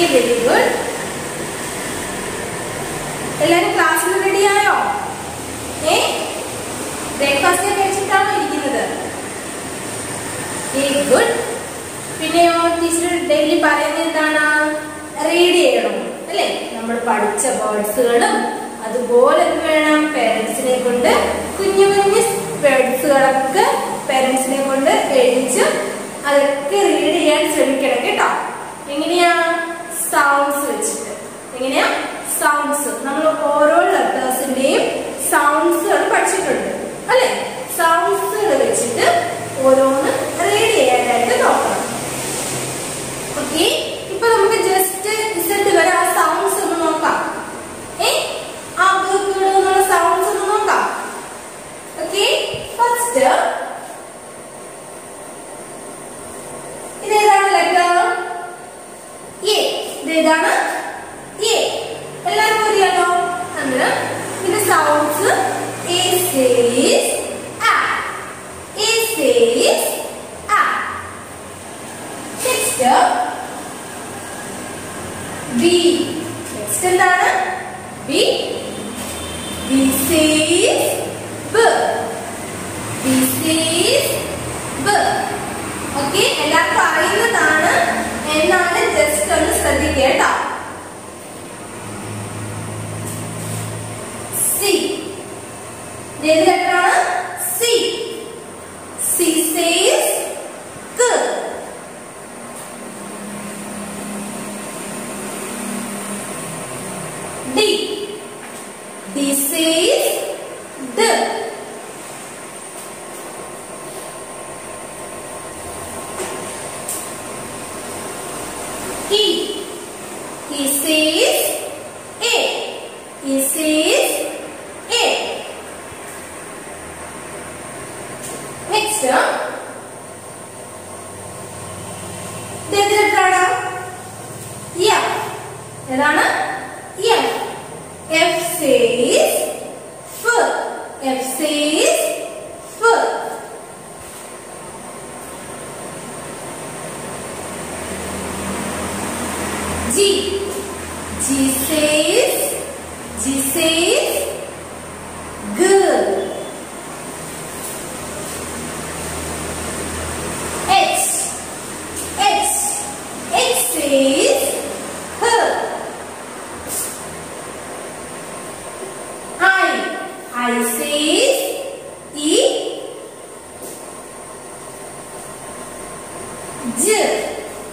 Very good എല്ലാരും ക്ലാസ്സിൽ റെഡിയായോ ഏ ബ്രേക്ക്ഫാസ്റ്റ് കഴിച്ചിട്ടാണോ ഇരിക്കുന്നത് വെരി ഗുഡ് പിന്നെയോ ടീച്ചർ ഡെയിലി പറയുന്നത് എന്താണ് റീഡ് ചെയ്യണം അല്ലേ നമ്മൾ പഠിച്ച വേർഡ്സുകളും അതുപോലെ എന്ത് വേണം പേരൻസിനെ കൊണ്ട് കുഞ്ഞു കുഞ്ഞു വേർഡ്സുകളൊക്കെ പേരൻസിനെ കൊണ്ട് എഴുതിച്ച് അതൊക്കെ റീഡ് ചെയ്യാൻ ശ്രമിക്കണം കേട്ടോ എങ്ങനെയാ സൗണ്ട്സ് വെച്ചിട്ട് എങ്ങനെയാ സൗണ്ട്സ് നമ്മൾ ഓരോ ലെറ്റേഴ്സിന്റെയും സൗണ്ട്സുകൾ പഠിച്ചിട്ടുണ്ട് അല്ലെ സൗണ്ട്സുകൾ വെച്ചിട്ട് ഓരോന്ന് റീഡ് ചെയ്യാനായിട്ട് നോക്കണം ഓക്കെ ഇപ്പൊ നമുക്ക് ജസ്റ്റ് റിസൾട്ട് വരെ ആ സൗണ്ട്സ് ഒന്ന് നോക്കാം ഏ ആ ബുക്കുകളുള്ള സൗണ്ട്സ് ഒന്ന് നോക്കാം ഓക്കെ ഫസ്റ്റ് ഇതേതാണ് ലെറ്റർ എ ഇതേതാണ് എ എല്ലാവർക്കും അറിയാലോ അങ്ങനെ ഇതിന്റെ സൗണ്ട്സ് എ സേസ് ആ എ സേസ് ആ നെക്സ്റ്റ് ബി നെക്സ്റ്റ് എന്താണ് ബി ബി സേസ് ബ ബി സേസ് ബ ഓക്കെ എല്ലാവർക്കും അറിയുന്നതാണ് എന്നാണ് ജസ്റ്റ് ഒന്ന് ശ്രദ്ധിക്കുക കേട്ടോ സി ഏത് ലെറ്ററാണ് സി സി സേസ് ക ഡി ഡി സേസ് ദ E. He says A. He says A. Next. ഇതേത് ലെറ്ററാണ് എഫ് ഏതാണ് എഫ് എഫ് സേസ് ഫ് F says F G. G says, G says, girl. H. H. H says, her. I. I says, E. J.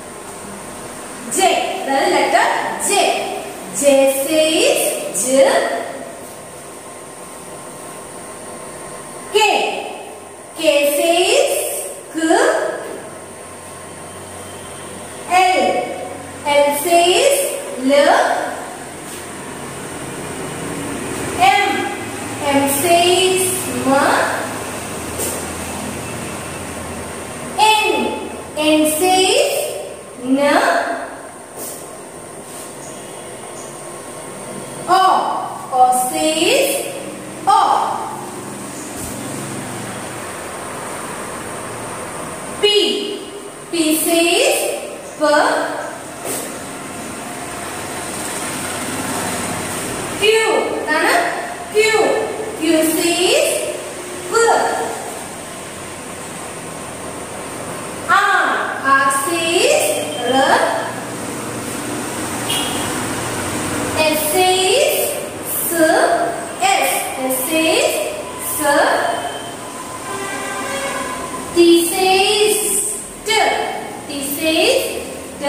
J. The letter J. J says J. K. K says K. L. L says L. M. M says M. N. N says N. O. O says O. P. P says P. Q. എന്താണ്? Q. Q says P. R. R says R. S says S. S. S says S. T says T. T says T.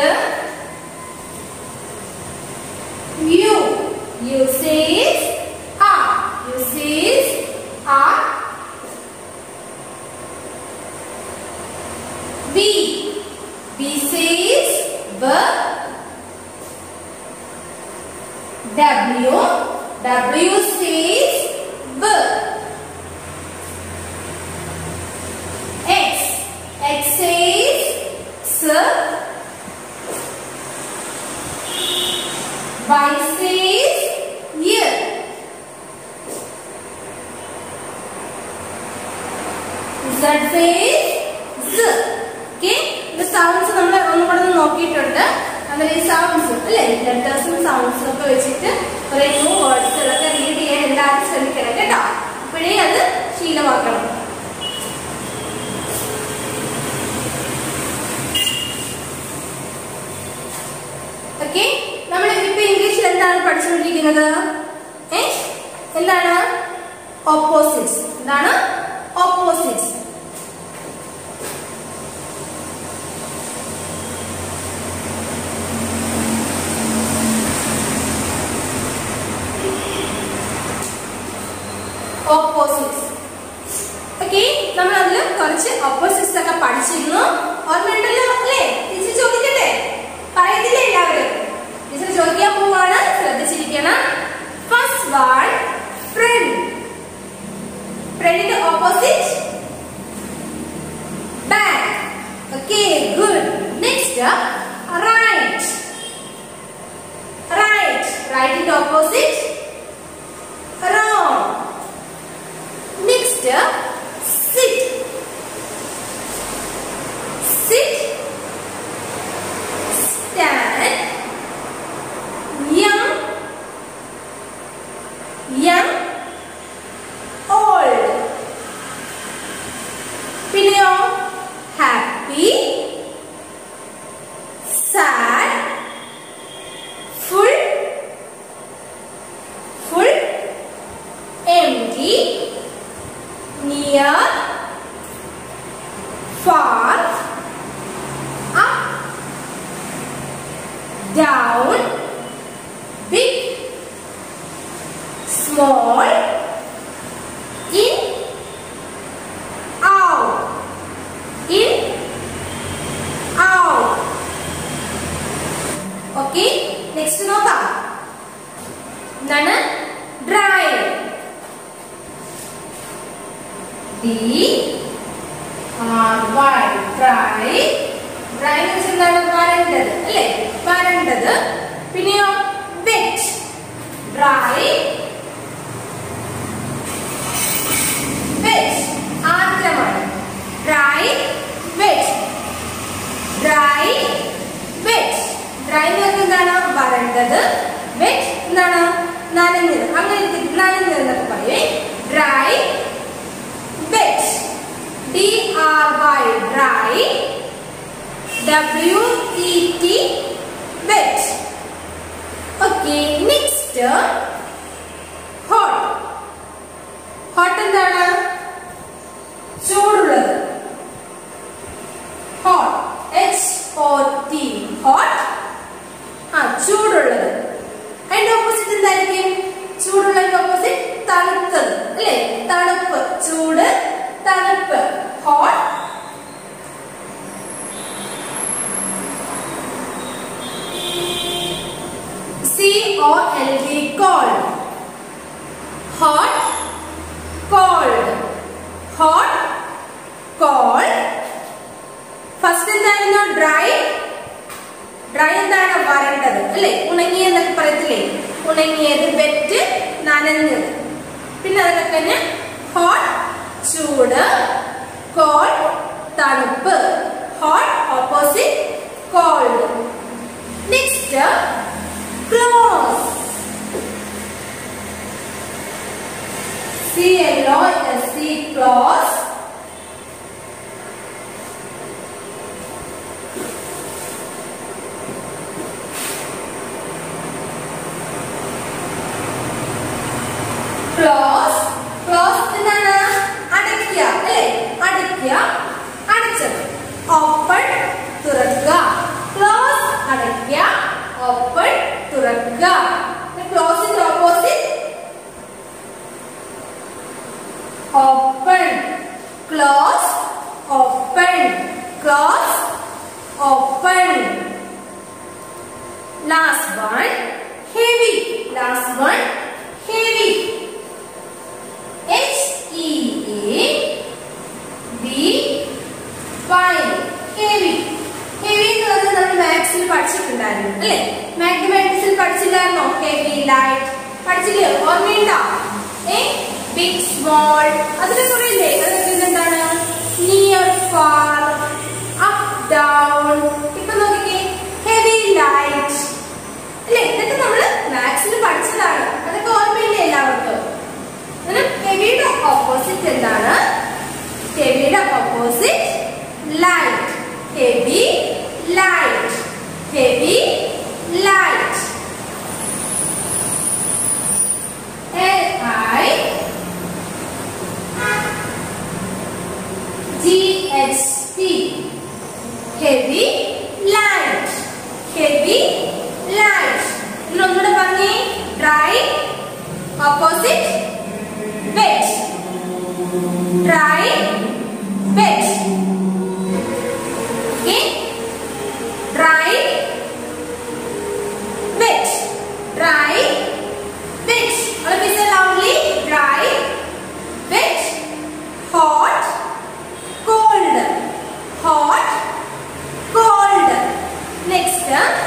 U. U says R. U says R. B. B says B. W. W says B. X. X says S. Y says Y. Z says Z. Okay? The sounds നമ്മൾ ഒന്നും കൂടെ ഒന്ന് നോക്കിയിട്ടുണ്ട് അതിൽ ഈ sounds അല്ലെ ലെറ്റേഴ്സും സൗണ്ട്സും ഒക്കെ വെച്ചിട്ട് കുറെ ന്യൂ വേർഡ്സുകളൊക്കെ റീഡ് ചെയ്യാൻ എല്ലാവരും ശ്രമിക്കണം കേട്ടോ ഇപ്പോഴേ അത് ശീലമാക്കണം ഓക്കെ നമ്മൾ ഇപ്പൊ ഇംഗ്ലീഷിൽ എന്താണ് പഠിച്ചുകൊണ്ടിരിക്കുന്നത് ഏ എന്താണ് ഓപ്പോസിറ്റ്സ് എന്താണ് ഓപ്പോസിറ്റ്സ് ഓപ്പോസിറ്റ്സ് ഓക്കെ നമ്മൾ അതിൽ കുറച്ച് ഓപ്പോസിറ്റ്സ് ഒക്കെ പഠിച്ചിരുന്നു ഓർമ്മയുണ്ടല്ലോ അല്ലേ ടീച്ചർ ചോദിക്കട്ടെ പറയത്തില്ലേ എല്ലാവരും ടീച്ചർ ചോദിക്കാൻ പോവാണ് ശ്രദ്ധിച്ചിരിക്കണം ഫസ്റ്റ് വൺ ഫ്രണ്ട് ഫ്രണ്ടിന്റെ opposite back okay good next right right റൈറ്റിന്റെ opposite wrong next sit sit stand young young old പിന്നെയോ happy sad full full empty, near, far, up, down, big, small, in, out, in, out. Okay, next നോക്കാം എന്താണ് dry D R Y dry dry എന്ന് വെച്ചാൽ എന്താണ് വരണ്ടത് അല്ലേ വരണ്ടത് പിന്നെയോ wet dry wet ആർദ്രമാണ് dry wet dry wet dry എന്ന് പറഞ്ഞാൽ എന്താണ് വരണ്ടത് wet എന്താണ് നനഞ്ഞത് അങ്ങനെ ഇരിക്കും. നനഞ്ഞത് എന്നൊക്കെ പറയുവേ dry wet d r y dry w e t wet okay next hot hot എന്താണ് ചൂടുള്ളത് hot h o t hot ആ ചൂടുള്ളത് അതിന്റെ ഓപ്പോസിറ്റ് എന്തായിരിക്കും ചൂടുള്ളതിന്റെ ഓപ്പോസിറ്റ് തണുത്തത് അല്ലേ തണുപ്പ് ചൂട് തണുപ്പ് hot C O L D cold hot cold hot cold first എന്തായിരുന്നു dry dry എന്താണ് വരണ്ടത് അല്ലേ ഉണങ്ങിയ എന്നൊക്കെ പറയത്തില്ലേ ഉണങ്ങിയത് വെറ്റ് നനഞ്ഞത് പിന്നെ അതൊക്കെ തന്നെ ഹോട്ട് ചൂട് കോൾഡ് തണുപ്പ് hot opposite cold next close C L O S C close close close എന്താണ് അടയ്ക്കുക അല്ലേ അടയ്ക്കുക അടച്ചത് ഓപ്പൺ തുറക്കുക ക്ലോസ് അടയ്ക്കുക ഓപ്പൺ തുറക്കുക ക്ലോസിന്റെ opposite open close open close open last one heavy last one heavy H E A V Y heavy heavy എന്ന് പറഞ്ഞാൽ നമ്മൾ മാത്സിൽ പഠിച്ചിട്ടുണ്ടായിരുന്നു അല്ലേ മാത്തമാറ്റിക്സിൽ പഠിച്ചില്ലായിരുന്നോ ഹെവി ലൈറ്റ് പഠിച്ചില്ലേ ഓർമ്മയുണ്ടോ ഏ ബിഗ് സ്മോൾ അതിന് കുറെ ഇല്ലേ അതൊക്കെ എന്താണ് നിയർ ഫാർ അപ്പ് ഡൗൺ ഇപ്പൊ നോക്കിക്കേ heavy light heavy light heavy light L I G H T heavy light heavy light ഇതിലൊന്നുകൂടെ പറഞ്ഞേ dry opposite wet dry wet okay dry wet dry wet all of you say loudly dry wet hot cold hot cold next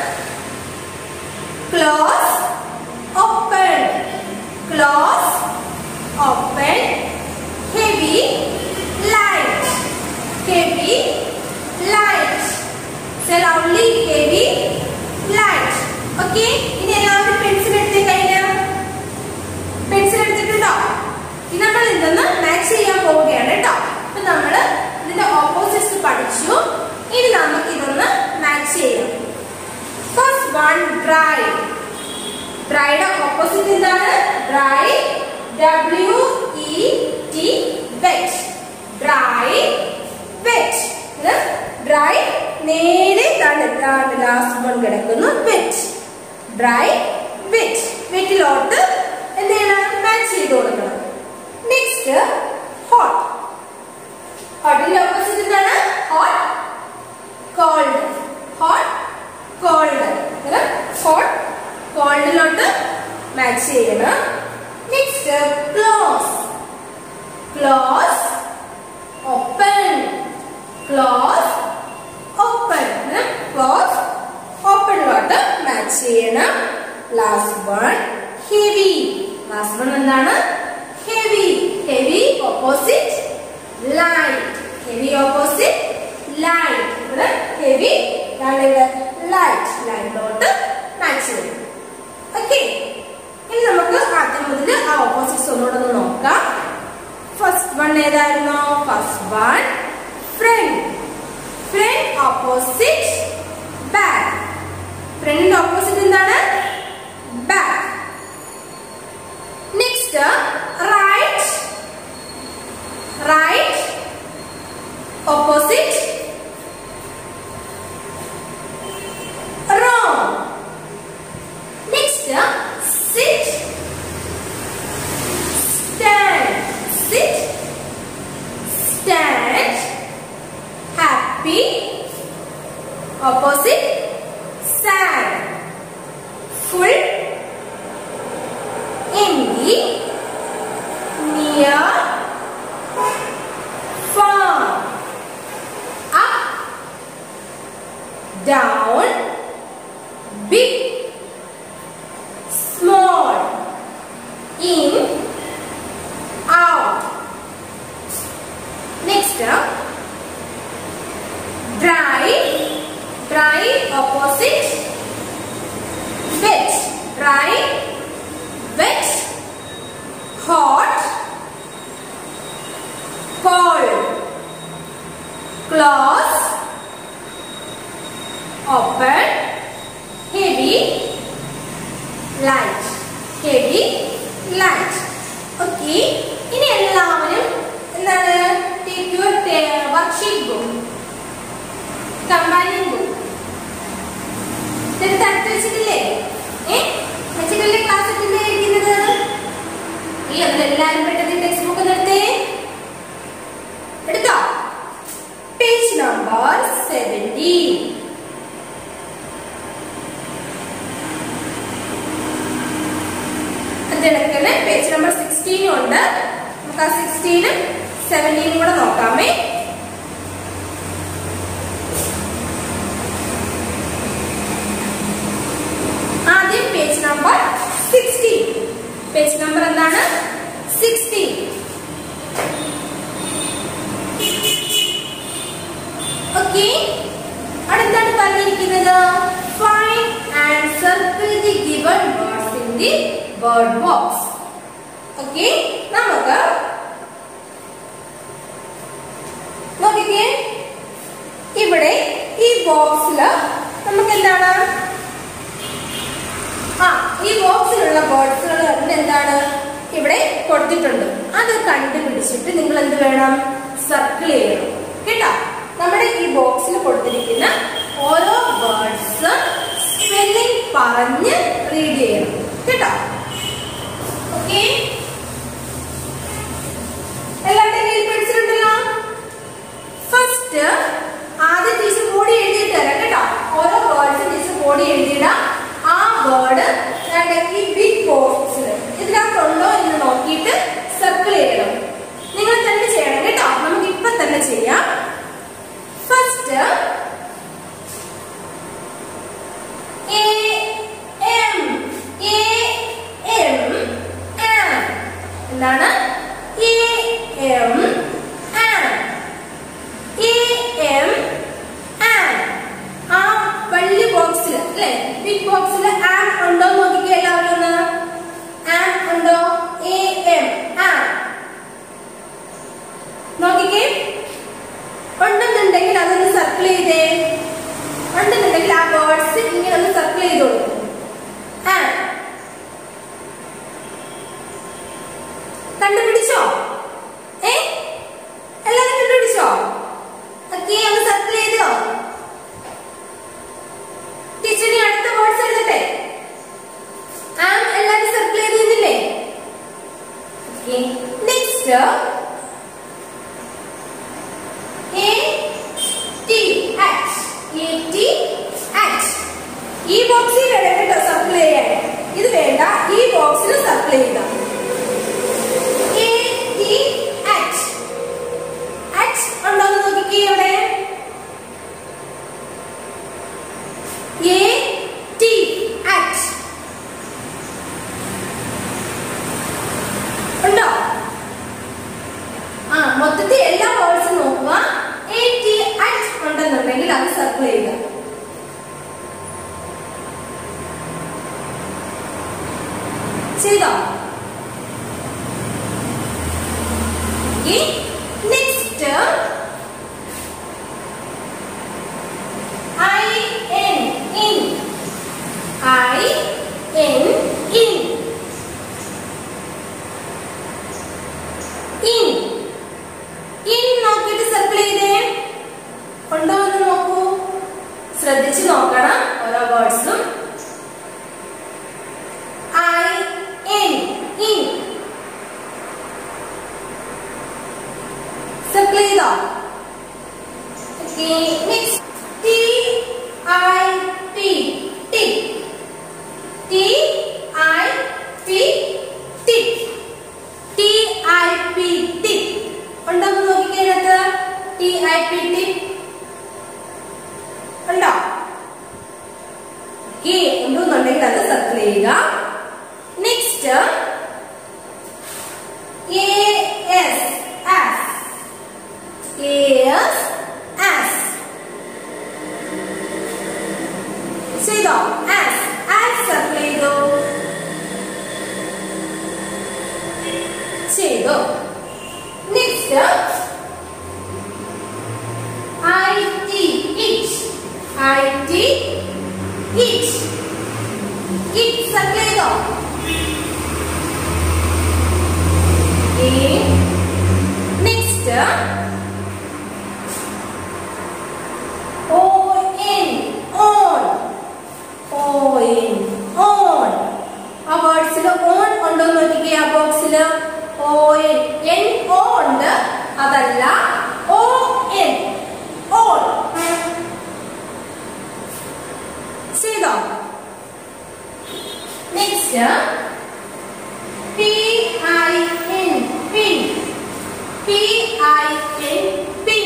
close open close open heavy light heavy light say loudly heavy light okay ഇനി എല്ലാവരും pencil എടുത്ത് കഴിഞ്ഞാൽ pencil എടുത്തിട്ടുണ്ടോ ഇനി നമ്മൾ ഇതൊന്ന് match ചെയ്യാൻ പോവുകയാണ് കേട്ടോ അപ്പൊ നമ്മള് ഇതിന്റെ ഓപ്പോസിറ്റ്സ് പഠിച്ചു ഇനി നമുക്ക് ഇതൊന്ന് മാച്ച് ചെയ്യാം ഫസ്റ്റ് വൺ ഡ്രൈ ഡ്രൈയുടെ ഓപ്പോസിറ്റ് എന്താണ് dry W E T wet dry wet ഇത് ഡ്രൈ നേരെ തണുത്താണ് ലാസ്റ്റ് വൺ കിടക്കുന്നു വെറ്റ് ഡ്രൈ വെറ്റ് വെറ്റിലോട്ട് എന്ത് ചെയ്യണം മാച്ച് ചെയ്ത് കൊടുക്കണം നെക്സ്റ്റ് ഹോട്ട് ഹോട്ടിന്റെ ഓപ്പോസിറ്റ് എന്താണ് hot cold hot cold hot കോൾഡിലോട്ട് മാച്ച് ചെയ്യണം next close close open close open close ഓപ്പണിലോട്ട് മാച്ച് ചെയ്യണം last one heavy last one എന്താണ് heavy heavy opposite light heavy opposite light ഇവിടെ ഹെവി ഇവിടെ ലൈറ്റ് ലൈറ്റിലോട്ട് മാച്ച് ചെയ്യണം ഓക്കെ ഇനി നമുക്ക് ആദ്യം മുതൽ ആ ഓപ്പോസിറ്റ്സ് ഒന്നുകൂടെ ഒന്ന് നോക്കാം ഫസ്റ്റ് വൺ ഏതായിരുന്നു first one front front opposite back front opposite എന്താണ് back next right right opposite wrong next sit stand sit stand happy opposite sad full empty near far up down big small in out next dry dry opposite wet dry wet hot cold close open heavy light heavy light ഓക്കെ ഇനി എല്ലാവരും എന്താണ് take your worksheet book companion book ഇതെടുത്ത് അടുത്ത് വെച്ചിട്ടില്ലേ ഏ വെച്ചിട്ടല്ലേ class attend ഇരിക്കുന്നത് ഈ അതിലെല്ലാവരും പെട്ടെന്ന് ടെക്സ്റ്റ് ബുക്ക് നിർത്തേ എടുത്തോ പേജ് നമ്പർ സെവൻറ്റീൻ അതിടക്കന് പേജ് നമ്പർ സിക്സ്റ്റീനും ഉണ്ട് നമുക്ക് ആ സിക്സ്റ്റീനും സെവൻറ്റീനും കൂടെ നോക്കാമേ ആദ്യം page number sixteen page number എന്താണ് സിക്സ്റ്റീൻ ഓക്കെ അടുത്താണ് പറഞ്ഞിരിക്കുന്നത് find and circle the given words in the word box okay നമുക്ക് നോക്കിക്കേ ഇവിടെ ഈ ബോക്സില് നമുക്ക് എന്താണ് ആ ഈ ബോക്സിലുള്ള ബേർഡ്സുകൾ എന്താണ് ഇവിടെ കൊടുത്തിട്ടുണ്ട് അത് കണ്ടുപിടിച്ചിട്ട് നിങ്ങൾ എന്ത് വേണം സർക്കിൾ ചെയ്യണം കേട്ടോ നമ്മുടെ ഈ ബോക്സിൽ കൊടുത്തിരിക്കുന്ന ഓരോ വേർഡ്സ് സ്പെല്ലിംഗ് പറഞ്ഞ് റീഡ് ചെയ്യണം കേട്ടോ ഓക്കെ എല്ലാവരുടെയും കയ്യിൽ പെൻസിലുണ്ടല്ലോ ഫസ്റ്റ് ആദ്യം ടീച്ചർ ബോഡി എഴുതിയിട്ട് തരാം കേട്ടോ ഓരോ വേർഡ്സ് ടീച്ചർ ബോഡി എഴുതിയിടാം ആ വേർഡ് ഈ ബിഗ് ബോക്സിൽ ഇതിനകത്തുണ്ടോ എന്ന് നോക്കിയിട്ട് സർക്കിൾ ചെയ്യണം നിങ്ങൾ തന്നെ ചെയ്യണം കേട്ടോ നമുക്ക് ഇപ്പൊ തന്നെ ചെയ്യാം first A M A M an എന്താണ് A M an A M an ആ വലിയ ബോക്സിൽ അല്ലേ ബിഗ് ബോക്സിൽ ആൻ ഉണ്ടോ നോക്കിക്കേ എല്ലാവരും ഒന്ന് ആൻ ഉണ്ടോ എ എം ആൻ നോക്കിക്കേ ഉണ്ടെന്നുണ്ടെങ്കിൽ അതൊന്ന് സർക്കിൾ ചെയ്തേ ഉണ്ടെന്നുണ്ടെങ്കിൽ ആ വേർഡ്സ് ഇങ്ങനെ ഒന്ന് സർക്കിൾ ചെയ്ത് കൊടുക്കും ആൻ കണ്ടുപിടിച്ചോ ഏ എല്ലാരും കണ്ടുപിടിച്ചോ ഓക്കെ ഒന്ന് സർക്കിൾ ചെയ്തോ ടീച്ചറിന് അടുത്ത വേർഡ്സ് എഴുതട്ടെ ആം എല്ലാരും സർക്കിൾ ചെയ്ത് നിന്നില്ലേ okay next A T at A T at ഈ ബോക്സിൽ വേണം കേട്ടോ സർക്കിൾ ചെയ്യാൻ ഇത് വേണ്ട ഈ ബോക്സിൽ സർക്കിൾ ചെയ്യുക എ ടി ആറ്റ് ആറ്റ് ഉണ്ടോ എന്ന് നോക്കിക്കേ ഇവിടെ എ ടി ആറ്റ് ഉണ്ടോ ആ മൊത്തത്തിൽ എല്ലാ വേർഡ്സും നോക്കുക എ ടി അറ്റ് ഉണ്ടെന്നുണ്ടെങ്കിൽ അത് സർക്കിൾ ചെയ്യുക ചെയ്തോ next I N in I N in in in നോക്കിയിട്ട് സർക്കിൾ ചെയ്തേ ഉണ്ടോ എന്ന് നോക്കൂ ശ്രദ്ധിച്ച് നോക്കണം ഓരോ വേർഡ്സും ഐ എൻ ഇൻ സർക്കിൾ ചെയ്തോ next T I P T T I P T T I P T ഉണ്ടോ നോക്കിക്കഴിഞ്ഞത് ടി ഐ പി ടി ഉണ്ടോ ഓക്കെ ഉണ്ടെന്നുണ്ടെങ്കിൽ അത് സർക്കിൾ ചെയ്യുക next A S as A S as ചെയ്തോ ആസ് ആസ് സർക്കിൾ ചെയ്തോ ചെയ്തു next I T it I T it it circle ചെയ്തോ next O N on O N on ആ വേർഡ്സിൽ ഓൺ ഉണ്ടോ എന്ന് നോക്കിക്കേ ആ ബോക്സിൽ ഓ എൻ എൻ ഓ ഉണ്ട് അതല്ല ഓ എൻ ഓൺ ചെയ്തോ next P I N pin P I N pin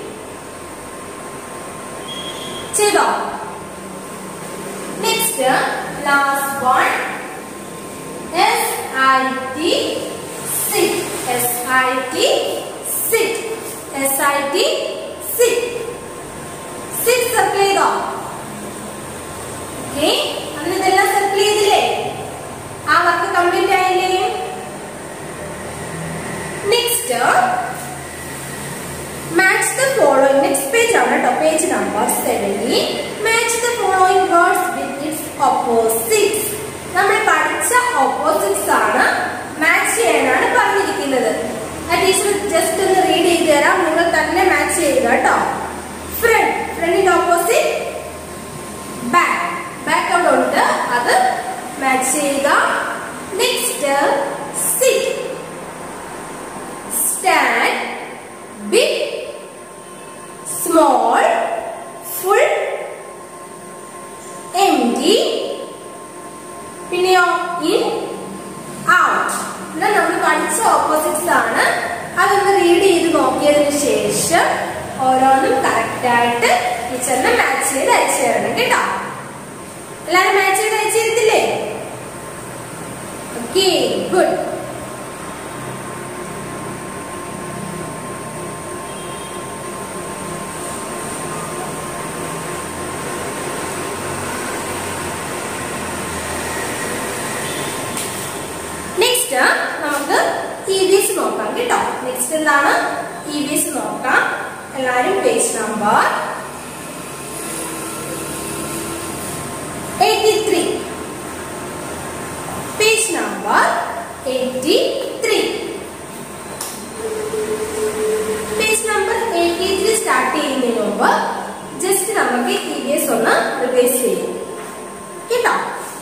ചെയ്തോ next last one S I T sit S I T sit S I T sit sit circle ചെയ്തോ okay അന്ന് ഇതെല്ലാം സർക്കിൾ ചെയ്തില്ലേ ആ വർക്ക് കംപ്ലീറ്റ് ആയില്ലേ next match the following next page ആണ് കേട്ടോ page number seventy match the following words with its opposites നമ്മൾ പഠിച്ച ഓപ്പോസിറ്റ്സ് ആണ് മാച്ച് ചെയ്യാനാണ് പറഞ്ഞിരിക്കുന്നത് ആ ടീച്ചർ ജസ്റ്റ് ഒന്ന് റീഡ് ചെയ്ത് തരാം നിങ്ങൾ തന്നെ മാച്ച് ചെയ്യുക കേട്ടോ ഫ്രണ്ട് ഫ്രണ്ടിന്റെ ഓപ്പോസിറ്റ് ബാക്ക് ബാക്ക് അവിടെ ഉണ്ട് അത് മാച്ച് ചെയ്യുക next sit stand big small full empty പിന്നെയോ ഇൻ ഔട്ട് ഇവിടെ നമ്മൾ പഠിച്ച ഓപ്പോസിറ്റ്സ് ആണ് അതൊന്ന് റീഡ് ചെയ്ത് നോക്കിയതിന് ശേഷം ഓരോന്നും കറക്റ്റ് ആയിട്ട് ടീച്ചറിനെ മാച്ച് ചെയ്ത് അയച്ചു തരണം കേട്ടോ എല്ലാരും മാച്ച് ചെയ്ത് അയച്ചു തരത്തില്ലേ ഓക്കെ ഗുഡ് നെക്സ്റ്റ് നമുക്ക് ഇ വി എസ് നോക്കാം കേട്ടോ നെക്സ്റ്റ് എന്താണ് ഇ വി എസ് നോക്കാം എല്ലാരും page number eighty three page number eighty three page number eighty three start ചെയ്യുന്നതിന് മുമ്പ് ജസ്റ്റ് നമുക്ക് ഇ വി എസ് ഒന്ന് റിവേഴ്സ് ചെയ്യാം കേട്ടോ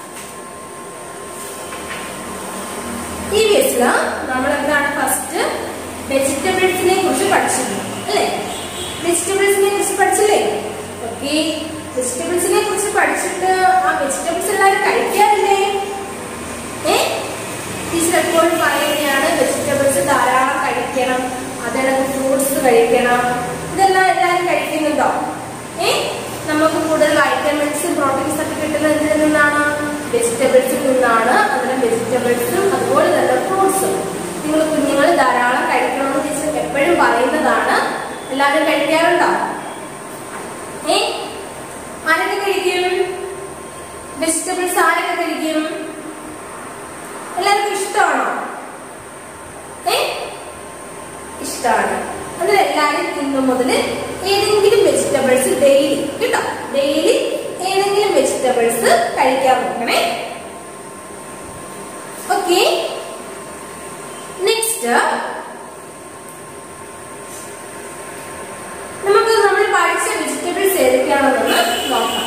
ഈ ബേസില് നമ്മൾ എന്താണ് ഫസ്റ്റ് വെജിറ്റബിൾസിനെ കുറിച്ച് പഠിച്ചിരുന്നു അല്ലേ വെജിറ്റബിൾസിനെ കുറിച്ച് പഠിച്ചില്ലേ ഓക്കെ വെജിറ്റബിൾസിനെ കുറിച്ച് പഠിച്ചിട്ട് ആ വെജിറ്റബിൾസ് എല്ലാവരും കഴിക്കാറില്ലേ ഏ ടീച്ചർ എപ്പോഴും പറയുകയാണ് വെജിറ്റബിൾസ് ധാരാളം കഴിക്കണം അതിനകത്ത് ഫ്രൂട്ട്സ് കഴിക്കണം ഇതെല്ലാം എല്ലാവരും കഴിക്കുന്നുണ്ടോ ഏ നമുക്ക് കൂടുതൽ വൈറ്റമിൻസും പ്രോട്ടീൻസ് ഒക്കെ കിട്ടുന്നത് ഇതിൽ നിന്നാണ് വെജിറ്റബിൾസിൽ നിന്നാണ് അതിന് വെജിറ്റബിൾസും അതുപോലെ തന്നെ ഫ്രൂട്ട്സും നിങ്ങൾ കുഞ്ഞുങ്ങൾ ധാരാളം കഴിക്കണമെന്ന് ടീച്ചർ എപ്പോഴും പറയുന്നതാണ് എല്ലാവരും കഴിക്കാറുണ്ടോ ഏ ആരൊക്കെ കഴിക്കും വെജിറ്റബിൾസ് ആരൊക്കെ കഴിക്കും എല്ലാവർക്കും ഇഷ്ടമാണോ ഏ ഇഷ്ടമാണ് അതിൽ എല്ലാവരും ഇന്നു മുതൽ ഏതെങ്കിലും വെജിറ്റബിൾസ് ഡെയിലി കേട്ടോ ഡെയിലി ഏതെങ്കിലും വെജിറ്റബിൾസ് കഴിക്കാൻ നോക്കണേ ഓക്കെ നെക്സ്റ്റ് നമുക്ക് നമ്മൾ പഠിച്ച വെജിറ്റബിൾസ് ഏതൊക്കെയാണെന്ന് നോക്കാം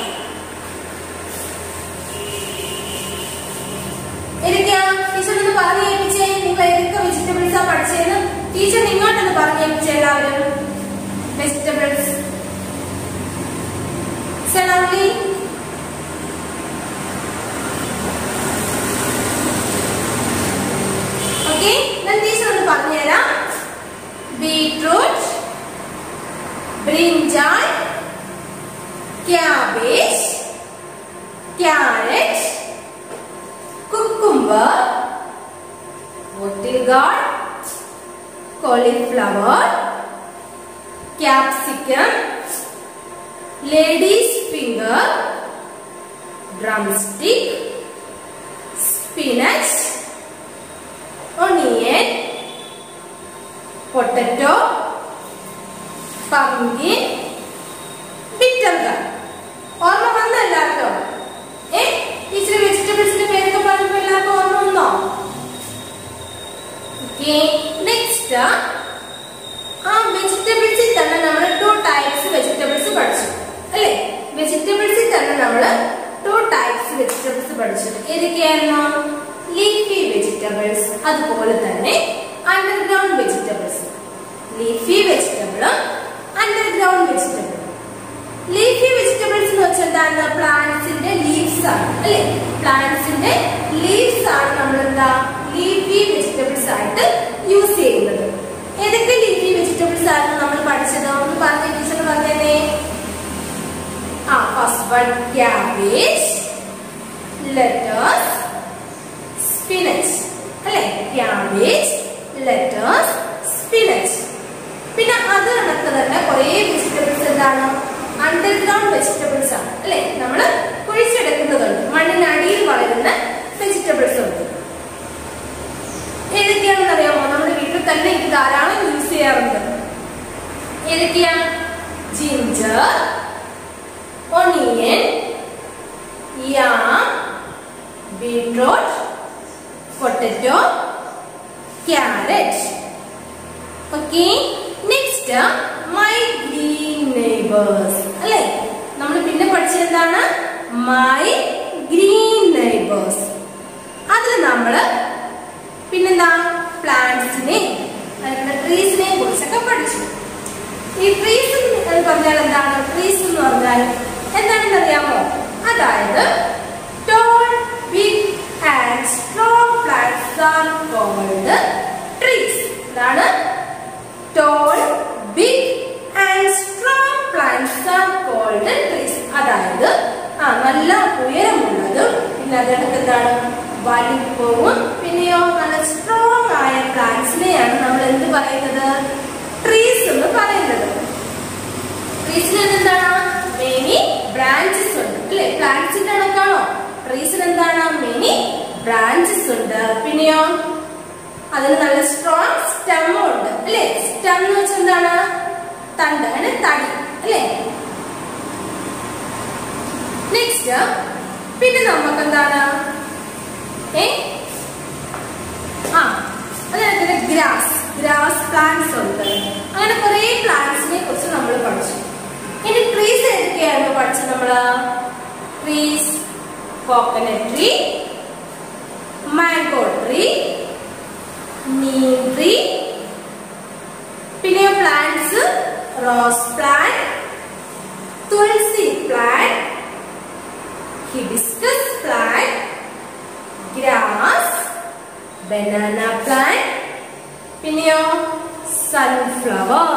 ഏതൊക്കെയാ ടീച്ചർ ഒന്ന് പറഞ്ഞു കേൾപ്പിച്ചേ നിങ്ങൾ ഏതൊക്കെ വെജിറ്റബിൾസാ പഠിച്ചതെന്ന് ടീച്ചർ ഇങ്ങോട്ടൊന്ന് പറഞ്ഞു കേൾപ്പിച്ചേ എല്ലാവരും വെജിറ്റബിൾസ് സെലറി ഓക്കെ ഞാൻ ടീച്ചർ ഒന്ന് പറഞ്ഞുതരാം beetroot brinjal cabbage carrot cucumber, bottle gourd, cauliflower, capsicum, lady's finger, drumstick, spinach, onion, potato, pumpkin, bitter gourd. ഓർമ്മ വന്ന എല്ലാവർക്കും ഏ ടീച്ചർ വെജിറ്റബിൾസിന്റെ പേരൊക്കെ പറഞ്ഞപ്പോ എല്ലാവർക്കും ഓർമ്മ വന്നോ ഓക്കെ നെക്സ്റ്റ് ആ വെജിറ്റബിൾസിൽ തന്നെ നമ്മൾ ടു ടൈപ്സ് വെജിറ്റബിൾസ് പഠിച്ചു അല്ലേ വെജിറ്റബിൾസിൽ തന്നെ നമ്മൾ ടു ടൈപ്സ് വെജിറ്റബിൾസ് പഠിച്ചു ഏതൊക്കെയായിരുന്നു ലീഫി വെജിറ്റബിൾസ് അതുപോലെ തന്നെ അണ്ടർഗ്രൗണ്ട് വെജിറ്റബിൾസ് ലീഫി വെജിറ്റബിളും അണ്ടർഗ്രൗണ്ട് വെജിറ്റബിളും ലീഫി വെജിറ്റബിൾസ് എന്ന് വെച്ചാൽ എന്താണ് പ്ലാന്റ്സിന്റെ ലീവ്സ് ആണ് അല്ലെ പ്ലാന്റ്സിന്റെ ലീവ്സ് ആണ് നമ്മൾ എന്താ ലീഫി വെജിറ്റബിൾസ് ആയിട്ട് യൂസ് ചെയ്യുന്നത് ഏതൊക്കെ ലീഫി വെജിറ്റബിൾസ് ആയിരുന്നു നമ്മൾ പഠിച്ചത് ഒന്ന് പറഞ്ഞ ടീച്ചർ പറഞ്ഞേ ആ first one cabbage lettuce spinach അല്ലെ ക്യാബേജ് ലെറ്റേഴ്സ് സ്പിനച്ച് പിന്നെ അത് കണക്ക് തന്നെ കുറേ വെജിറ്റബിൾസ് എന്താണ് അണ്ടർഗ്രൗണ്ട് വെജിറ്റബിൾസ് ആണ് അല്ലെ നമ്മൾ കുഴിച്ചെടുക്കുന്നതുണ്ട് മണ്ണിനടിയിൽ വളരുന്ന വെജിറ്റബിൾസ് ഉണ്ട് ഏതൊക്കെയാണെന്ന് അറിയാമോ നമ്മുടെ വീട്ടിൽ തന്നെ ഇത് ധാരാളം യൂസ് ചെയ്യാറുണ്ട് ഏതൊക്കെയാ ginger okay next my green neighbours അല്ലേ നമ്മൾ പിന്നെ പഠിച്ചത് എന്താണ് മൈ ഗ്രീൻ നെയ്ബേഴ്സ് അതിൽ നമ്മള് പിന്നെന്താ പ്ലാന്റ്സിനെ ട്രീസിനെ കുറിച്ചൊക്കെ പഠിച്ചു ഈ ട്രീസ് എന്ന് പറഞ്ഞാൽ എന്താണ് ട്രീസ് എന്ന് പറഞ്ഞാൽ എന്താണെന്ന് അറിയാമോ അതായത് tall big and strong plants are called trees എന്താണ് tall big and strong plants are called trees അതായത് ആ നല്ല ഉയരമുള്ളതും പിന്നെ അതിനകത്ത് എന്താണ് വലിപ്പവും പിന്നെയോ നല്ല സ്ട്രോങ് ആയ പ്ലാന്റ്സിനെയാണ് നമ്മൾ എന്ത് പറയുന്നത് ട്രീസ് എന്ന് പറയുന്നത് ട്രീസിന് എന്താണ് മെനി ബ്രാഞ്ചസ് ഉണ്ട് അല്ലെ പ്ലാന്റ്സിന്റെ കണക്കാണോ ട്രീസിന് എന്താണ് മെനി ബ്രാഞ്ചസ് ഉണ്ട് പിന്നെയോ അതിന് നല്ല സ്ട്രോങ് സ്റ്റെമ്മും ഉണ്ട് അല്ലെ സ്റ്റെം എന്ന് വെച്ചാൽ എന്താണ് തണ്ട് അങ്ങനെ തടി അല്ലെ നെക്സ്റ്റ് പിന്നെ നമുക്ക് എന്താണ് ഏ ആ അതിനകത്ത് ഗ്രാസ് ഗ്രാസ് പ്ലാന്റ്സ് ഉണ്ട് അങ്ങനെ കുറെ പ്ലാന്റ്സിനെ കുറിച്ച് നമ്മൾ പഠിച്ചു ഇനി ട്രീസ് ഏതൊക്കെയായിരുന്നു പഠിച്ചത് നമ്മള് trees coconut tree mango tree neem tree പിന്നെ plants rose plant tulsi plant hibiscus plant grass banana plant പിന്നെയോ സൺഫ്ലവർ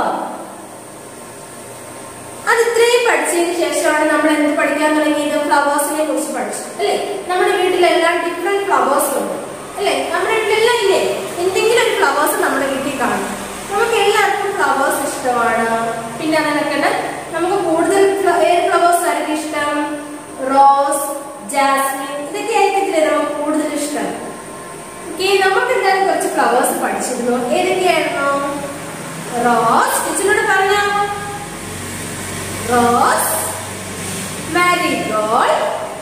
അത് ഇത്രയും പഠിച്ചതിന് ശേഷമാണ് നമ്മൾ എന്ത് പഠിക്കാൻ തുടങ്ങിയത് ഫ്ലവേഴ്സിനെ കുറിച്ച് പഠിച്ചു അല്ലേ നമ്മുടെ വീട്ടിലെല്ലാം ഡിഫറെന്റ് ഫ്ലവേഴ്സ് ഉണ്ട് അല്ലേ നമ്മുടെ വീട്ടിലെല്ലാം ഇല്ലേ എന്തെങ്കിലും ഒരു ഫ്ലവേഴ്സ് നമ്മുടെ വീട്ടിൽ കാണും നമുക്ക് എല്ലാവർക്കും ഫ്ലവേഴ്സ് ഇഷ്ടമാണ് പിന്നെ അങ്ങനെയൊക്കെ നമുക്ക് കൂടുതൽ ഫ്ല- ഏത് ഫ്ലവേഴ്സ് ആയിരിക്കും ഇഷ്ടം റോസ് ജാസ്മിൻ ഇതൊക്കെ ആയിരിക്കത്തില്ലേ നമുക്ക് കൂടുതൽ ഇഷ്ടം ഓക്കെ നമുക്ക് എന്തായാലും കുറച്ച് ഫ്ലവേഴ്സ് പഠിച്ചിരുന്നു ഏതൊക്കെയായിരുന്നു റോസ് ടീച്ചറിനോട് പറഞ്ഞോ rose marigold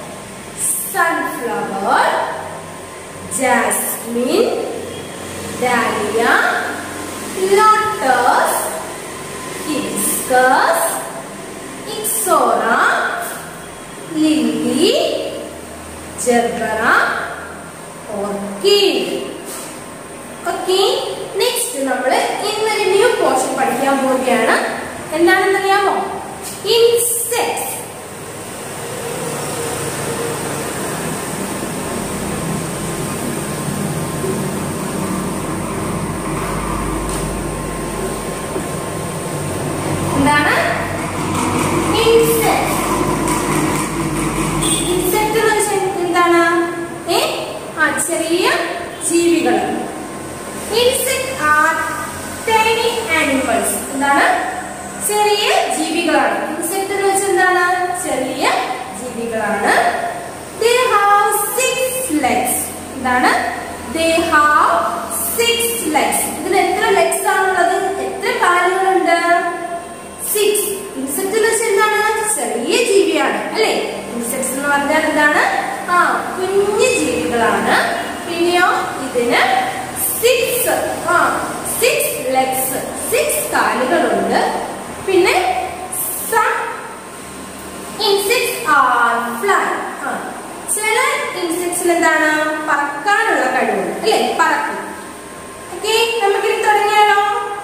sunflower jasmine dahlia lotus hibiscus ixora lily gerbera orchid okay next നമ്മൾ ഇന്നൊരു ന്യൂ പോർഷൻ പഠിക്കാൻ പോവുകയാണ് എന്താണെന്ന് അറിയാമോ ഇൻസെക്ട്സ് എന്താണ് ഇൻസെക്ട്സ് ഇൻസെക്ട് എന്ന് വെച്ചാൽ എന്താണ് ഏ ആ ചെറിയ ജീവികൾ ഇൻസെക്ട് ആർ ടൈനി ആനിമൽസ് എന്താണ് ചെറിയ ജീവികളാണ് ഇൻസെക്ട് എന്ന് വെച്ചാൽ എന്താണ് ചെറിയ ജീവികളാണ് ദേ ഹാവ് സിക്സ് ലെഗ്സ് എന്താണ് ദേ ഹാവ് സിക്സ് ലെഗ്സ് ഇതിന് എത്ര ലെഗ്സ് ആണുള്ളത് എത്ര കാലുകളുണ്ട് സിക്സ് ഇൻസെക്ട് എന്ന് വെച്ചാൽ എന്താണ് ചെറിയ ജീവിയാണ് അല്ലെ ഇൻസെക്ട്സ് എന്ന് പറഞ്ഞാൽ എന്താണ് ആ കുഞ്ഞു ജീവികളാണ് പിന്നെയോ ഇതിന് സിക്സ് ആ സിക്സ് ലെഗ്സ് സിക്സ് കാലുകളുണ്ട് പിന്നെ സം ഇൻസെക്ട്സ് ആർ ഫ്ലൈ ആ ചില ഇൻസെക്ട്സിന് എന്താണ് പറക്കാനുള്ള കഴിവുണ്ട് അല്ലെ പറക്കും ഓക്കെ നമുക്കിനി തുടങ്ങിയാലോ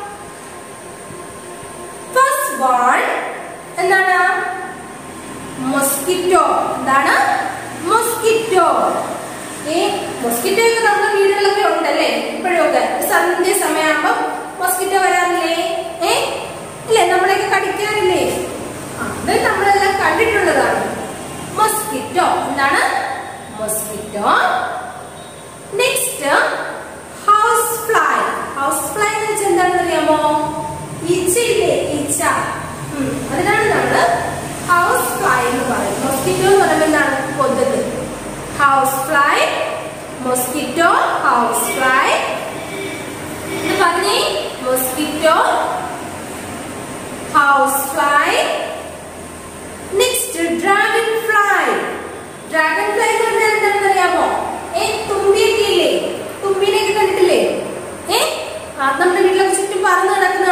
ഫസ്റ്റ് വൺ എന്താണ് മൊസ്കിറ്റോ എന്താണ് മൊസ്കിറ്റോ ഈ മൊസ്കിറ്റോ ഒക്കെ നമ്മുടെ വീടുകളിലൊക്കെ ഉണ്ടല്ലേ ഇപ്പോഴൊക്കെ സന്ധ്യ സമയമാകുമ്പോ മൊസ്കിറ്റോ വരാറില്ലേ ഏ ഇല്ലേ നമ്മളെയൊക്കെ കടിക്കാറില്ലേ ആ, അത് നമ്മളെല്ലാം കണ്ടിട്ടുള്ളതാണ് മൊസ്കിറ്റോ എന്താണ് mosquito next house fly house fly എന്ന് വെച്ചാൽ എന്താണെന്ന് അറിയാമോ ഈച്ചയില്ലേ ഈച്ച ഉം, അതിനാണ് നമ്മള് ഹൗസ് ഫ്ലൈ എന്ന് പറയുന്നത് മൊസ്കിറ്റോ എന്ന് പറയുമ്പോൾ എന്താണ് കൊതുക് house fly mosquito house fly ഇത് പറഞ്ഞേ mosquito house fly next dragonfly dragonfly എന്ന് പറഞ്ഞാൽ എന്താണെന്ന് അറിയാമോ ഏ തുമ്പിയൊക്കെ ഇല്ലേ തുമ്പിനെയൊക്കെ കണ്ടിട്ടില്ലേ ഏ ആ നമ്മുടെ വീട്ടിലൊക്കെ ചുറ്റും പറന്ന് കിടക്കുന്ന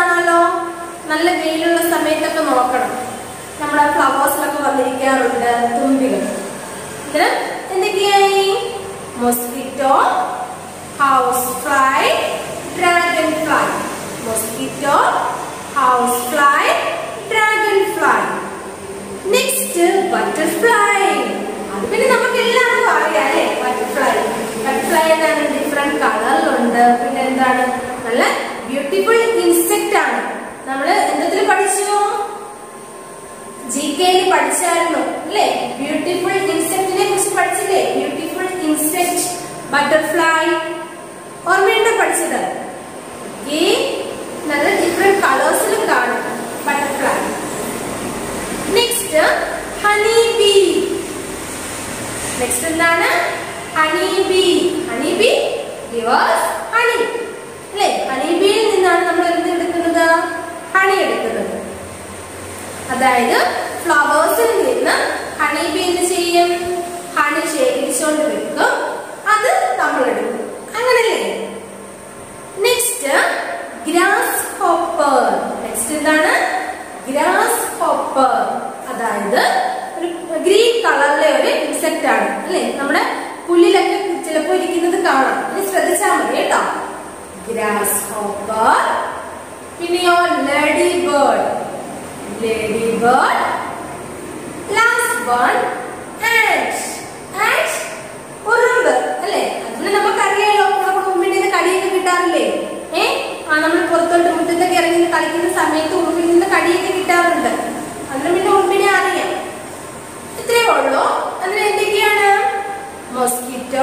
നോക്കണം നമ്മുടെ ഫ്ലവേഴ്സിലൊക്കെ വന്നിരിക്കാറുണ്ട് തുമ്പികൾ ഇതിന് എന്തൊക്കെയായി mosquito house fly dragonfly mosquito house fly dragonfly next butterfly അത് പിന്നെ നമുക്ക് എല്ലാവർക്കും അറിയാം അല്ലേ ബട്ടർഫ്ലൈ ബട്ടർഫ്ലൈ എന്താണ് ഡിഫറെന്റ് കളറിലുണ്ട് പിന്നെ എന്താണ് നല്ല ബ്യൂട്ടിഫുൾ ഇൻസെക്റ്റ് ആണ് നമ്മള് എന്തൊക്കെ പഠിച്ചു ജി കെയിൽ പഠിച്ചായിരുന്നു അല്ലേ ബ്യൂട്ടിഫുൾ ഇൻസെക്റ്റിനെ കുറിച്ച് പഠിച്ചില്ലേ ബ്യൂട്ടിഫുൾ ഇൻസെക്ട് ബട്ടർഫ്ലൈ ഓർമ്മയുണ്ടോ പഠിച്ചത് ഈ നല്ല ഡിഫറെന്റ് കളേഴ്സിലും കാണും butterfly next honey bee next എന്താണ് honey bee honey bee givers honey അല്ലേ ഹണി ബീയിൽ നിന്നാണ് നമ്മൾ എന്ത് എടുക്കുന്നത് ഹണി എടുക്കുന്നത് അതായത് ഫ്ലവേഴ്സിൽ നിന്ന് ഹണി ബീ എന്ത് ചെയ്യും ഹണി ശേഖരിച്ചുകൊണ്ട് വെക്കും അത് നമ്മൾ എടുക്കും അങ്ങനല്ലേ നെക്സ്റ്റ് ഗ്രാസ് ഹോപ്പർ നെക്സ്റ്റ് എന്താണ് ഗ്രാസ് ഹോപ്പർ അതായത് ഒരു ഗ്രീൻ കളറിലെ ഒരു ഇൻസെക്ട് ആണ് അല്ലേ നമ്മുടെ പുല്ലിലൊക്കെ ചിലപ്പോൾ ഇരിക്കുന്നത് കാണാം ഇനി ശ്രദ്ധിച്ചാൽ മതി കേട്ടോ ഗ്രാസ് ഹോപ്പർ പിന്നെയോ ladybird ladybird last one and and ഉറുമ്പ് അല്ലേ അതിന് നമുക്കറിയാലോ നമ്മുടെ മുമ്പിൽ നിന്ന് കടിയൊക്കെ കിട്ടാറില്ലേ ഏ ആ നമ്മൾ പുറത്തോട്ട് മുറ്റത്തൊക്കെ ഇറങ്ങി കളിക്കുന്ന സമയത്ത് ഉറുമ്പിൽ നിന്ന് കടിയൊക്കെ കിട്ടാറുണ്ട് അതിന് പിന്നെ ഉറുമ്പിനെ അറിയാം ഇത്രയേ ഉള്ളൂ അതിന് എന്തൊക്കെയാണ് mosquito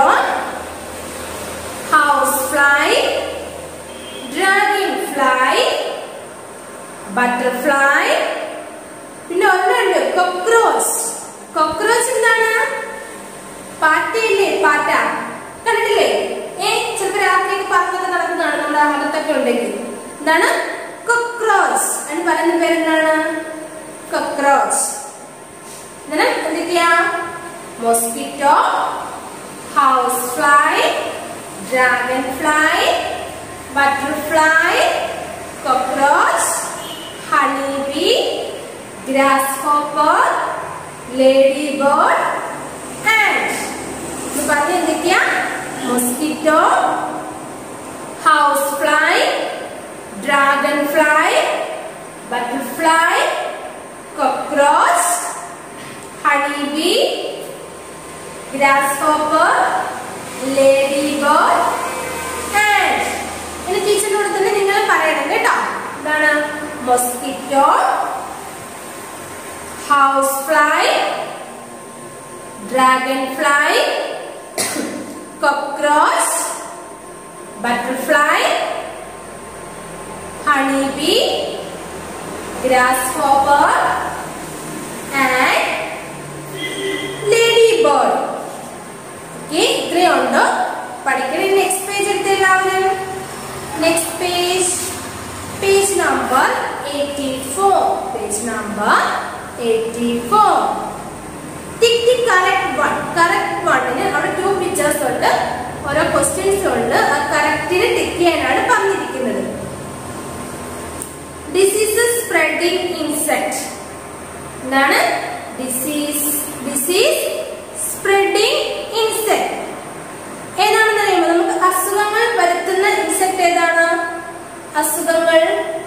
house fly dragonfly butterfly പിന്നെ ഒന്നുണ്ട് കൊക്രോച്ച് കൊക്രോച്ച് എന്താണ് പാറ്റയില്ലേ പാറ്റ കണ്ടിട്ടില്ലേ ഏ ചിലപ്പോ രാത്രിയൊക്കെ പറന്നൊക്കെ നടക്കുന്നതാണ് നമ്മുടെ അകത്തൊക്കെ ഉണ്ടെങ്കിൽ എന്താണ് കൊക്രോച്ച് അതിന് പറയുന്ന പേരെന്താണ് കൊക്രോച്ച് എന്താണ് എന്തൊക്കെയാ mosquito house fly dragonfly butterfly cockroach, honeybee, grasshopper, ladybird, ant. ഇത് പറഞ്ഞ എന്തൊക്കെയാ mosquito house fly dragonfly butterfly cockroach honeybee grasshopper ladybird and ഇനി ടീച്ചറിനോട് തന്നെ നിങ്ങൾ പറയണം കേട്ടോ എന്താണ് mosquito house fly dragonfly cockroach butterfly honeybee grasshopper and ladybird okay ഇത്രയുണ്ട് പഠിക്കണേ നെക്സ്റ്റ് പേജ് എടുത്ത് എല്ലാവരും next page page number eighty four page number eighty four tick tick correct one correct വണ്ണിന് അവിടെ ടു പിക്ചേഴ്സ് ഉണ്ട് ഓരോ questions ഉണ്ട് ആ കറക്റ്റിന് ടിക്ക് ചെയ്യാനാണ് പറഞ്ഞിരിക്കുന്നത് ഡിസീസസ് സ്പ്രെഡിങ് ഇൻസെക്ട് എന്താണ് ഡിസീസ് ഡിസീസ് സ്പ്രെഡിങ് ഇൻസെക്ട് ഏതാണെന്ന് അറിയുമ്പോൾ നമുക്ക് അസുഖങ്ങൾ വരുത്തുന്ന ഇൻസെക്ട് ഏതാണ് അസുഖങ്ങൾ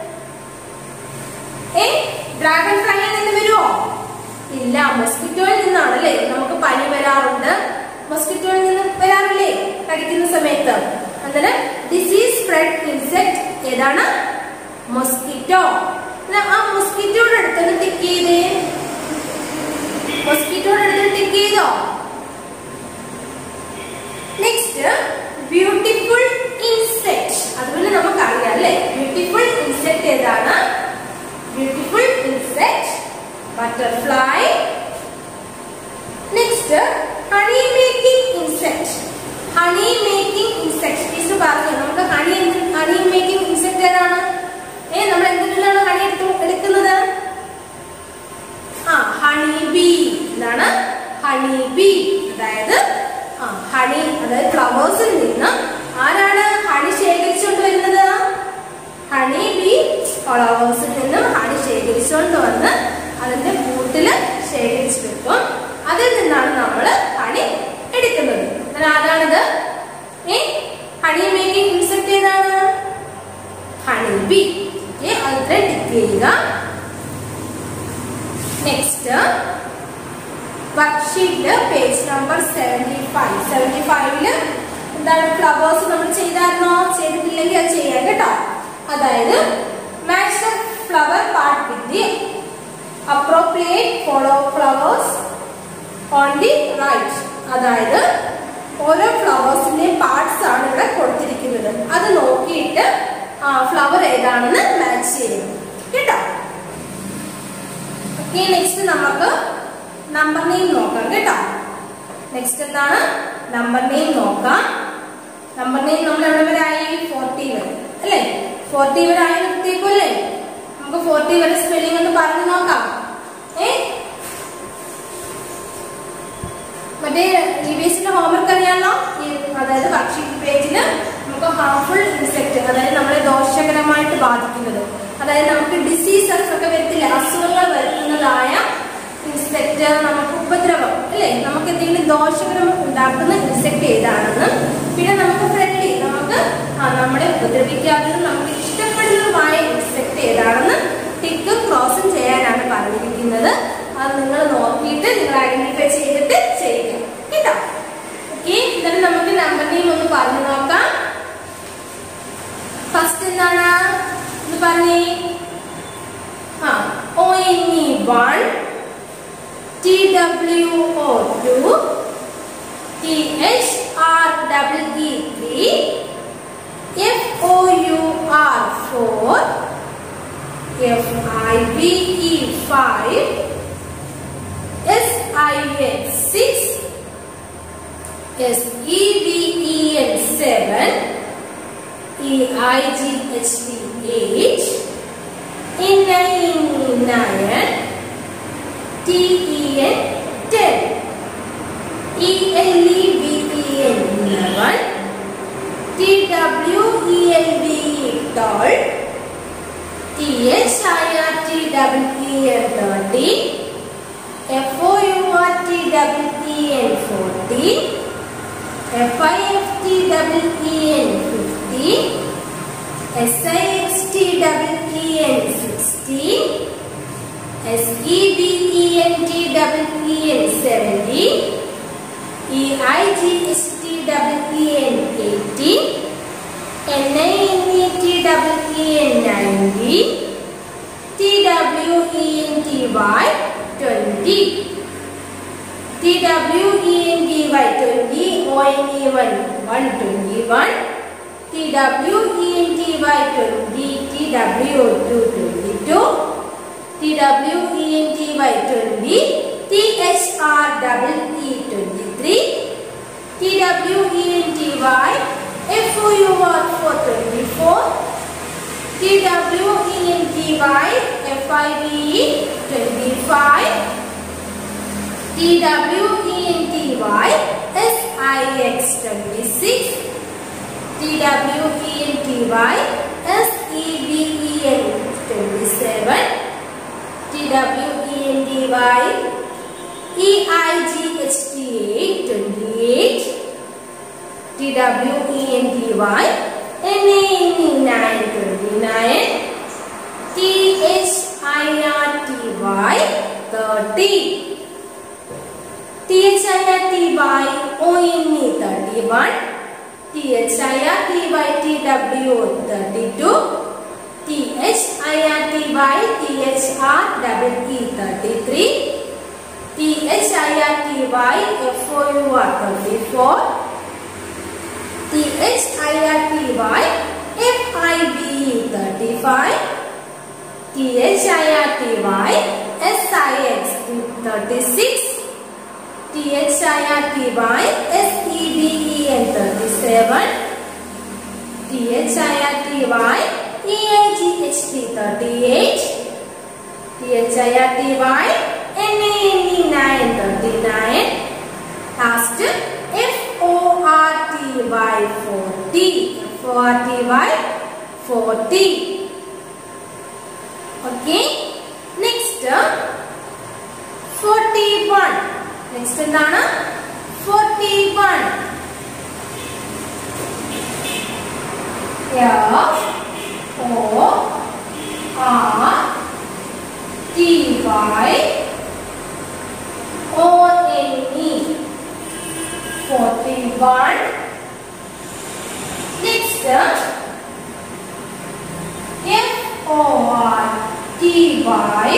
ഏ ഡ്രാഗൺ ഫ്ലൈയിൽ നിന്ന് വരുമോ ഇല്ല മൊസ്കിറ്റോയിൽ നിന്നാണ് അല്ലേ നമുക്ക് പനി വരാറുണ്ട് മൊസ്കിറ്റോയിൽ നിന്ന് വരാറില്ലേ കടിക്കുന്ന സമയത്ത് അന്നേരം ഡിസീസ് സ്പ്രെഡ് ഇൻസെക്ട് ഏതാണ് മൊസ്കിറ്റോ ആ മൊസ്കിറ്റോയുടെ അടുത്തൊന്ന് ടിക്ക് ചെയ്തേ മൊസ്കിറ്റോയുടെ അടുത്ത് ടിക്ക് ചെയ്തോ നെക്സ്റ്റ് ബ്യൂട്ടിഫുൾ ഇൻസെക്ട് അതുപോലെ നമുക്ക് അറിയാം അല്ലേ ബ്യൂട്ടിഫുൾ ഇൻസെക്ട് ഏതാണ് beautiful insect butterfly next honey making insect honey making insect teacher പറഞ്ഞു നമുക്ക് ഹണി ഹണി മേക്കിംഗ് ഇൻസെക്ട് ഏതാണ് ഏ നമ്മൾ എന്തിൽ നിന്നാണ് ഹണി എടുത്തു എടുക്കുന്നത് ആ ഹണി ബി എന്താണ് ഹണി ബി അതായത് ആ ഹണി അതായത് ഫ്ലവേഴ്സിൽ നിന്ന് ആരാണ് ഹണി ശേഖരിച്ചുകൊണ്ട് വരുന്നത് ഹണി ബി ഫ്ലവേഴ്സിൽ നിന്നും ഹണി ശേഖരിച്ചുകൊണ്ട് എടുത്തുകൊണ്ട് വന്ന് അതിന്റെ കൂട്ടില് ശേഖരിച്ചു വെക്കും അതിൽ നിന്നാണ് നമ്മൾ ഹണി എടുക്കുന്നത് എന്നാൽ ആരാണിത് ഏ ഹണി മേക്കിംഗ് ഇൻസെക്ട് ഏതാണ് ഹണി ബി ഓക്കെ അതിൽ ടിക്ക് ചെയ്യുക നെക്സ്റ്റ് വർക്ക്ഷീറ്റില് page number seventy five seventy ഫൈവില് എന്താണ് ഫ്ലവേഴ്സ് നമ്മൾ ചെയ്തായിരുന്നോ ചെയ്തിട്ടില്ലെങ്കിൽ അത് ചെയ്യാം കേട്ടോ അതായത് match the flower part with the appropriate follow flowers on the right അതായത് ഓരോ ഫ്ലവേഴ്സിന്റെയും പാർട്സ് ആണ് ഇവിടെ കൊടുത്തിരിക്കുന്നത് അത് നോക്കിയിട്ട് ഫ്ലവർ ഏതാണെന്ന് മാച്ച് ചെയ്യുന്നു കേട്ടോ ഓക്കെ നെക്സ്റ്റ് നമുക്ക് നമ്പർ നെയിം നോക്കാം കേട്ടോ നെക്സ്റ്റ് എന്താണ് നമ്പർ നെയിം നോക്കാം നമ്പർ നെയിം നമ്മൾ എവിടെ വരെ ആയി ഫോർട്ടി വരെ അല്ലേ ഫോർട്ടി വരെ ആയി നിർത്തിയേക്കുമല്ലേ നമുക്ക് ഫോർട്ടി വരെ സ്പെല്ലിംഗ് ഒന്ന് പറഞ്ഞു നോക്കാം ഏ മറ്റേ ഇ ബി എസിന്റെ ഹോംവർക്ക് അറിയാമല്ലോ ഈ അതായത് വർക്ക്ഷീറ്റ് പേജില് നമുക്ക് ഹാർംഫുൾ ഇൻസെക്ട് അതായത് നമ്മളെ ദോഷകരമായിട്ട് ബാധിക്കുന്നത് അതായത് നമുക്ക് ഡിസീസസ് ഒക്കെ വരത്തില്ല അസുഖങ്ങൾ വരുത്തുന്നതായ ഇൻസെക്ട് നമുക്ക് ഉപദ്രവം അല്ലേ നമുക്ക് എന്തെങ്കിലും ദോഷകരം ഉണ്ടാക്കുന്ന ഇൻസെക്ട് ഏതാണെന്ന് പിന്നെ നമുക്ക് ഫ്രണ്ട്ലി നമുക്ക് ആ, നമ്മളെ ഉപദ്രവിക്കാത്തതും നമുക്ക് ഇഷ്ടപ്പെടുന്നതുമായ ഇൻസെക്ട് ഏതാണെന്ന് ടിക്ക് ക്രോസും ചെയ്യാനാണ് പറഞ്ഞിരിക്കുന്നത് അത് നിങ്ങൾ നോക്കിയിട്ട് നിങ്ങൾ ഐഡന്റിഫൈ ചെയ്തിട്ട് ചെയ്യുക കേട്ടോ ഓക്കെ എന്നിട്ട് നമുക്ക് നമ്പർ നെയിം ഒന്ന് പറഞ്ഞു നോക്കാം ഫസ്റ്റ് എന്താണ് ഇത് പറഞ്ഞേ ആ O N E one T W O two T H R double E three F O U R four F I V E five S I N six S E V E N seven E I G H T eight, N I N E nine, T E N ten, E L E B E N eleven, T W E L B E twelve, T H I R T W E N thirty, F O U R T W E N forty. F I F T double E N fifty, S I X T double E N sixty, S E B E N T double E N seventy, E I G S T double E N eighty, N I N E T double E N ninety, T W E N T Y twenty. T W E N T Y twenty O N E one one twenty one T W E N T Y twenty T W two twenty two T W E N T Y twenty T H R double E twenty three T W E N T Y F O U R four twenty four T W E N T Y F I V E twenty five T W E N T Y S I X 26 T W E N T Y S E B E N 27 T W E N T Y E I G H T 8 28 T W E N T Y N A N E 9 29 T H I R T Y 30 T H I R T Y O N E 31 T H I R T Y T W 32 T H I R T Y T H R double E 33 T H I R T Y F O U R 34 T H I R T Y F I B E 35 T H I R T Y S I X 36 T H I R T Y S E B E N 37 T H I R T Y E I G H T 38 T H I R T Y N A N E 9 39 Last F O R T Y 40 F O R T Y 40 Okay Next forty one next എന്താണ് forty one F O R T Y O N E forty one. Next F O R T Y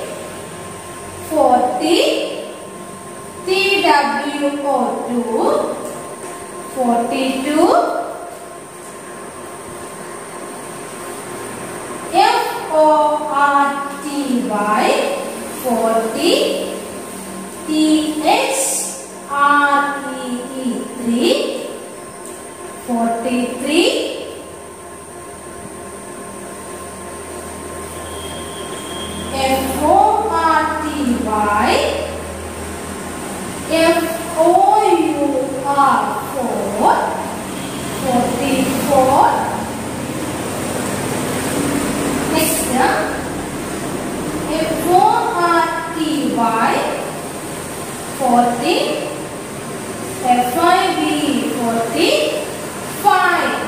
forty T W O two forty two. F O R T Y forty T H R E E three forty three F O R T Y F O U R four forty four Next, F O R T Y forty, F I V forty five,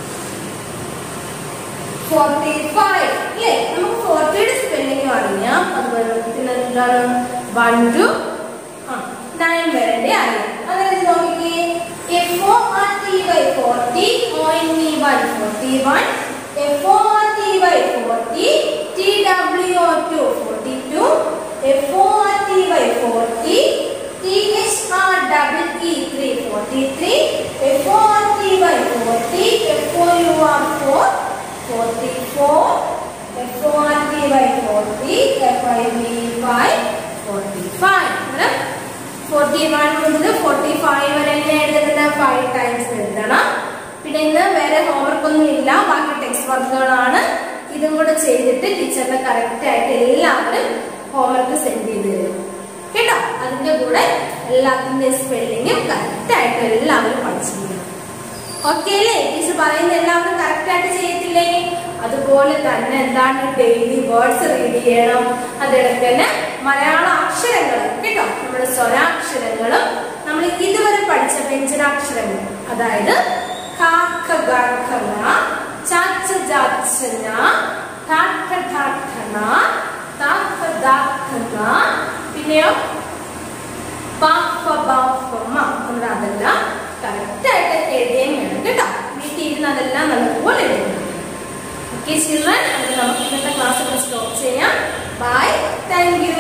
forty five. അല്ലേ നമുക്ക് ഫോർട്ടിയുടെ spelling അറിയാം അതുപോലെ പിന്നെ എന്താണ് one two nine വരെ അറിയാം അതായത് നോക്കിക്കേ F O R T Y forty O N E one forty one F O R T Y 40, T W O 2 42, F O R T Y 40, T H R double E 3 43, F O R T Y 40, F O U R 4 44, F O R T Y 40, F I V Y 45. Forty one മുതൽ forty five വരെ എങ്ങനെ എഴുതുന്നത് five times എഴുതണം പിന്നെ ഇന്ന് വേറെ homework ഒന്നും ഇല്ല ബാക്കി ടെക്സ്റ്റ് വർക്കുകളാണ് ഇതും കൂടെ ചെയ്തിട്ട് ടീച്ചറിന് കറക്റ്റ് ആയിട്ട് എല്ലാവരും ഹോംവർക്ക് സെൻഡ് ചെയ്ത് തരും കേട്ടോ അതിന്റെ കൂടെ എല്ലാത്തിന്റെ സ്പെല്ലിങ്ങും കറക്റ്റ് ആയിട്ട് എല്ലാവരും പഠിച്ചിരിക്കണം ഓക്കെ അല്ലേ ടീച്ചർ പറയുന്ന എല്ലാവരും കറക്റ്റ് ആയിട്ട് ചെയ്യത്തില്ലേ അതുപോലെ തന്നെ എന്താണ് ഡെയിലി വേർഡ്സ് റീഡ് ചെയ്യണം അതിടക്ക് തന്നെ മലയാള അക്ഷരങ്ങൾ കേട്ടോ നമ്മുടെ സ്വരാക്ഷരങ്ങളും നമ്മൾ ഇതുവരെ പഠിച്ച വ്യഞ്ജനാക്ഷരങ്ങൾ അതായത് കാക്ക ഗാഖന ചാച്ച ജാച്ചന ഠാഠ ഠാഠന താക്ക ദാഖന പിന്നെയോ പാപ്പ ബാപ്പമ്മ നമ്മൾ അതെല്ലാം കറക്റ്റ് ആയിട്ട് എഴുതുകയും വേണം കേട്ടോ വീട്ടിൽ ഇരുന്ന് അതെല്ലാം നല്ലതുപോലെ എഴുതണം ഓക്കെ ചിൽഡ്രൻ അത് നമുക്ക് ഇന്നത്തെ ക്ലാസ് സ്റ്റോപ്പ് ചെയ്യാം ബൈ താങ്ക് യു